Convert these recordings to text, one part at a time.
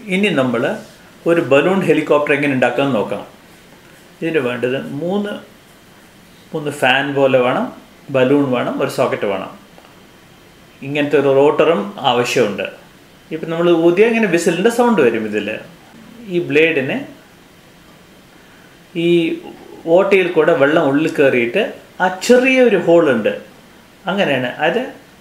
ഇനി നമ്മൾ ഒരു ബലൂൺ ഹെലികോപ്റ്റർ എങ്ങനെ ഉണ്ടാക്കാമെന്ന് നോക്കാം ഇതിന് വേണ്ടത് മൂന്ന് മൂന്ന് ഫാൻ പോലെ വേണം ബലൂൺ വേണം ഒരു സോക്കറ്റ് വേണം ഇങ്ങനത്തെ ഒരു റോട്ടറും ആവശ്യമുണ്ട് ഇപ്പം നമ്മൾ ഊതിയ ഇങ്ങനെ വിസിലിൻ്റെ സൗണ്ട് വരും ഇതിൽ ഈ ബ്ലേഡിന് ഈ ഓട്ടയിൽ കൂടെ വെള്ളം ഉള്ളിൽ കയറിയിട്ട് ആ ചെറിയ ഒരു ഹോളുണ്ട് അങ്ങനെയാണ് അത്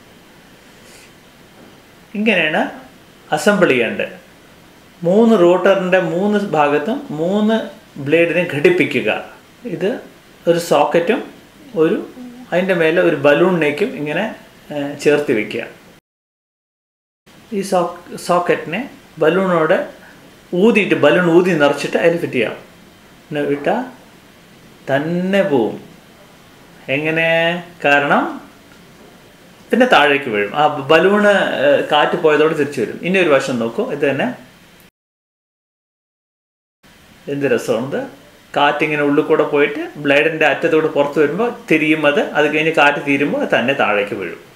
ഇങ്ങനെയാണ് അസംബിൾ ചെയ്യേണ്ടത് മൂന്ന് റോട്ടറിൻ്റെ മൂന്ന് ഭാഗത്തും മൂന്ന് ബ്ലേഡിനെ ഘടിപ്പിക്കുക ഇത് ഒരു സോക്കറ്റും ഒരു അതിൻ്റെ മേലെ ഒരു ബലൂണിനേക്കും ഇങ്ങനെ ഏഹ്, ചേർത്ത് വെക്കുക ഈ സോ സോക്കറ്റിനെ ബലൂണോട് ഊതിയിട്ട് ബലൂൺ ഊതി നിറച്ചിട്ട് അതിൽ ഫിറ്റ് ചെയ്യാം പിന്നെ വിട്ടാൽ തന്നെ പോവും എങ്ങനെ കാരണം പിന്നെ താഴേക്ക് വീഴും ആ ബലൂണ് ഏഹ്, കാറ്റ് പോയതോടെ തിരിച്ചു വരും ഇനി ഒരു വശം നോക്കൂ ഇത് തന്നെ എന്ത് രസമുണ്ട് കാറ്റിങ്ങനെ ഉള്ളിൽ കൂടെ പോയിട്ട് ബ്ലേഡിൻ്റെ അറ്റത്തോട് പുറത്ത് വരുമ്പോൾ തിരിയും അത് അത് കഴിഞ്ഞ് കാറ്റ് തീരുമ്പോൾ അത് തന്നെ താഴേക്ക് വീഴും